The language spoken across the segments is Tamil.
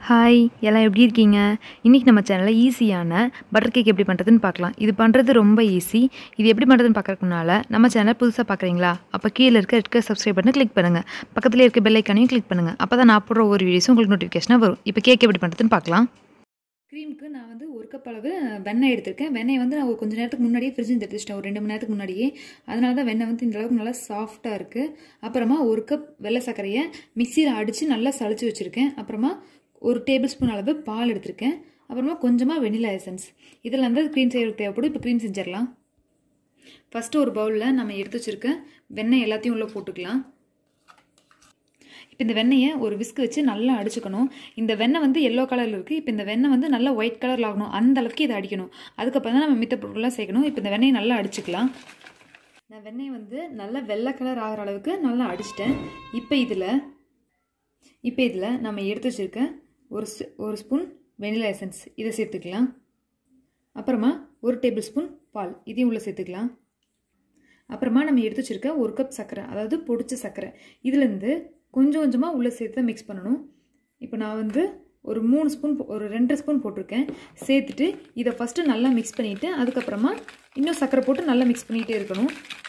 ஹாய் எல்லாம் எப்படி இருக்கீங்க இன்றைக்கி நம்ம சேனலில் ஈஸியான பட்டர் கேக் எப்படி பண்ணுறதுன்னு பார்க்கலாம் இது பண்ணுறது ரொம்ப ஈஸி இது எப்படி பண்ணுறதுன்னு பார்க்கறதுக்கு முன்னால் நம்ம சேனல் புதுசாக பார்க்குறீங்களா அப்போ கீழே இருக்க இருக்க சப்ஸ்கிரைப் பண்ணி கிளிக் பண்ணுங்கள் பக்கத்தில் இருக்க பெல் ஐக்கானையும் கிளிக் பண்ணுங்கள் அப்போ தான் நான் போடுற ஒவ்வொரு வீடியோஸும் உங்களுக்கு நோட்டிஃபிகேஷனாக வரும் இப்போ கேக் எப்படி பண்ணுறதுன்னு பார்க்கலாம் க்ரீமுக்கு நான் வந்து ஒரு கப் அளவு வெண்ணெய் எடுத்திருக்கேன் வெண்ணெய் வந்து நான் ஒரு கொஞ்சம் நேரத்துக்கு முன்னாடியே ஃப்ரிட்ஜில் எடுத்து வச்சிட்டேன் ஒரு ரெண்டு மணி நேரத்துக்கு முன்னாடியே அதனால தான் வெண்ணெய் வந்து இந்த அளவுக்கு நல்லா சாஃப்டாக இருக்குது அப்புறமா ஒரு கப் வெள்ளை சர்க்கரையை மிக்சியில் அடித்து நல்லா சளிச்சு வச்சுருக்கேன் அப்புறமா ஒரு டேபிள் ஸ்பூன் அளவு பால் எடுத்திருக்கேன் அப்புறமா கொஞ்சமாக வெனிலா எசன்ஸ் இதில் வந்து க்ரீம் செய்யறதுக்கு தேவைப்படும் இப்போ க்ரீம் செஞ்சிடலாம் ஃபஸ்ட்டு ஒரு பவுலில் நம்ம எடுத்து வச்சுருக்க வெண்ணெய் எல்லாத்தையும் உள்ளே போட்டுக்கலாம் இப்போ இந்த வெண்ணெயை ஒரு விஸ்க் வச்சு நல்லா அடிச்சுக்கணும் இந்த வெண்ணெய் வந்து எல்லோ கலரில் இருக்குது இப்போ இந்த வெண்ணெய் வந்து நல்லா ஒயிட் கலரில் ஆகணும் அந்த அளவுக்கு இதை அடிக்கணும் அதுக்கப்புறம் தான் நம்ம மித்த பொருட்கள்லாம் சேர்க்கணும் இப்போ இந்த வெண்ணெயை நல்லா அடிச்சுக்கலாம் நான் வெண்ணெயை வந்து நல்லா வெள்ளை கலர் ஆகிற அளவுக்கு நல்லா அடிச்சிட்டேன் இப்போ இதில் இப்போ இதில் நம்ம எடுத்து வச்சுருக்க ஒரு ஒரு ஸ்பூன் வெனிலா எசன்ஸ் இதை சேர்த்துக்கலாம் அப்புறமா ஒரு டேபிள் ஸ்பூன் பால் இதையும் உள்ளே சேர்த்துக்கலாம் அப்புறமா நம்ம எடுத்து வச்சுருக்க ஒரு கப் சர்க்கரை அதாவது பொடிச்ச சர்க்கரை இதுலேருந்து கொஞ்சம் கொஞ்சமாக உள்ளே சேர்த்து தான் மிக்ஸ் பண்ணணும் இப்போ நான் வந்து ஒரு மூணு ஸ்பூன் ஒரு ரெண்டு ஸ்பூன் போட்டிருக்கேன் சேர்த்துட்டு இதை ஃபஸ்ட்டு நல்லா மிக்ஸ் பண்ணிவிட்டு அதுக்கப்புறமா இன்னும் சர்க்கரை போட்டு நல்லா மிக்ஸ் பண்ணிகிட்டே இருக்கணும்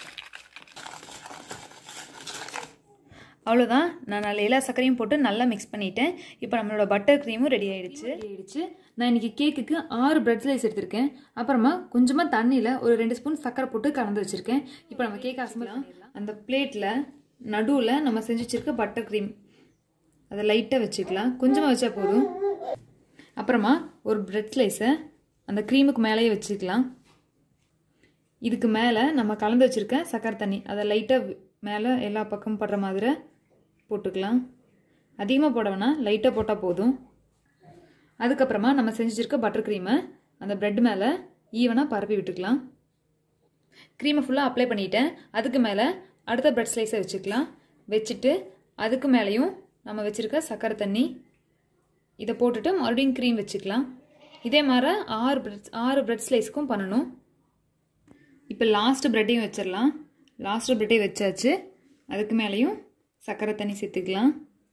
அவ்வளோதான் நான் நல்ல எல்லா சர்க்கரையும் போட்டு நல்லா மிக்ஸ் பண்ணிட்டேன் இப்போ நம்மளோட பட்டர் க்ரீமும் ரெடி ஆகிடுச்சு ரெடி ஆகிடுச்சு நான் இன்றைக்கி கேக்குக்கு ஆறு பிரெட் ஸ்லைஸ் எடுத்திருக்கேன் அப்புறமா கொஞ்சமாக தண்ணியில் ஒரு ரெண்டு ஸ்பூன் சர்க்கரை போட்டு கலந்து வச்சுருக்கேன் இப்போ நம்ம கேக் அசம்பலாம் அந்த பிளேட்டில் நடுவில் நம்ம செஞ்சு வச்சுருக்க பட்டர் க்ரீம் அதை லைட்டாக வச்சுக்கலாம் கொஞ்சமாக வச்சா போதும் அப்புறமா ஒரு பிரெட் ஸ்லைஸை அந்த க்ரீமுக்கு மேலேயே வச்சுக்கலாம் இதுக்கு மேலே நம்ம கலந்து வச்சுருக்க சர்க்கரை தண்ணி அதை லைட்டாக மேலே எல்லா பக்கமும் படுற மாதிரி போட்டுக்கலாம் அதிகமாக போட வேணாம் லைட்டாக போட்டால் போதும் அதுக்கப்புறமா நம்ம செஞ்சு வச்சுருக்க பட்டர் க்ரீமை அந்த ப்ரெட் மேலே ஈவனாக பரப்பி விட்டுக்கலாம் க்ரீமை ஃபுல்லாக அப்ளை பண்ணிட்டேன் அதுக்கு மேலே அடுத்த ப்ரெட் ஸ்லைஸை வச்சுக்கலாம் வச்சுட்டு அதுக்கு மேலேயும் நம்ம வச்சுருக்க சர்க்கரை தண்ணி இதை போட்டுட்டு மறுபடியும் க்ரீம் வச்சுக்கலாம் இதே மாதிரி ஆறு ப்ரெட் ஆறு ப்ரெட் ஸ்லைஸ்க்கும் பண்ணணும் இப்போ லாஸ்ட் ப்ரெட்டையும் வச்சிடலாம் லாஸ்ட் ப்ரெட்டையும் வச்சாச்சு அதுக்கு மேலேயும் சர்க்கரை தண்ணி சேர்த்துக்கலாம்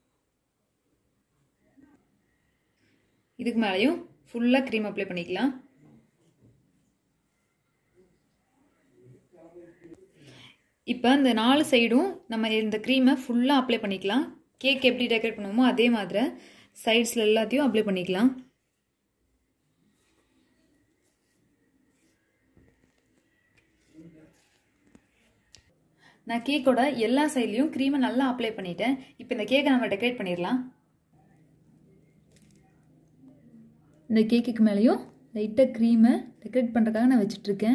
இதுக்கு மேலேயும் ஃபுல்லாக க்ரீம் அப்ளை பண்ணிக்கலாம் இப்போ இந்த நாலு சைடும் நம்ம இந்த க்ரீமை ஃபுல்லாக அப்ளை பண்ணிக்கலாம் கேக் எப்படி டெக்கரேட் பண்ணுவோமோ அதே மாதிரி சைட்ஸில் எல்லாத்தையும் அப்ளை பண்ணிக்கலாம் நான் கேக்கோட எல்லா சைட்லேயும் க்ரீமை நல்லா அப்ளை பண்ணிட்டேன் இப்போ இந்த கேக்கை நம்ம டெக்கரேட் பண்ணிடலாம் இந்த கேக்குக்கு மேலேயும் லைட்டாக க்ரீமை டெக்கரேட் பண்ணுறதுக்காக நான் வச்சிட்ருக்கேன்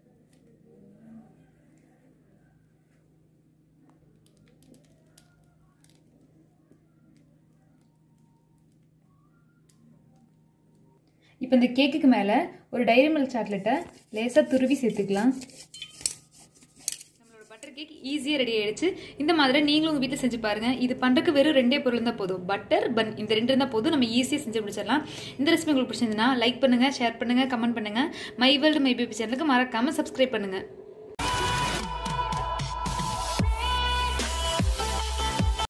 இப்போ இந்த கேக்குக்கு மேலே ஒரு டைரி மில்க் சாக்லேட்டை லேசாக துருவி சேர்த்துக்கலாம் நம்மளோட பட்டர் கேக் ஈஸியாக ரெடி ஆயிடுச்சு இந்த மாதிரி நீங்களும் உங்கள் வீட்டில் செஞ்சு பாருங்கள் இது பண்ணுறதுக்கு வெறும் ரெண்டே பொருள் இருந்தால் போதும் பட்டர் பன் இந்த ரெண்டு இருந்தால் போதும் நம்ம ஈஸியாக செஞ்சு முடிச்சிடலாம் இந்த ரெசிபி உங்களுக்கு பிடிச்சிருந்ததுன்னா லைக் பண்ணுங்கள் ஷேர் பண்ணுங்கள் கமெண்ட் பண்ணுங்கள் மை வேர்ல்டு மை பேபி சேனலுக்கு மறக்காமல் சப்ஸ்கிரைப் பண்ணுங்கள்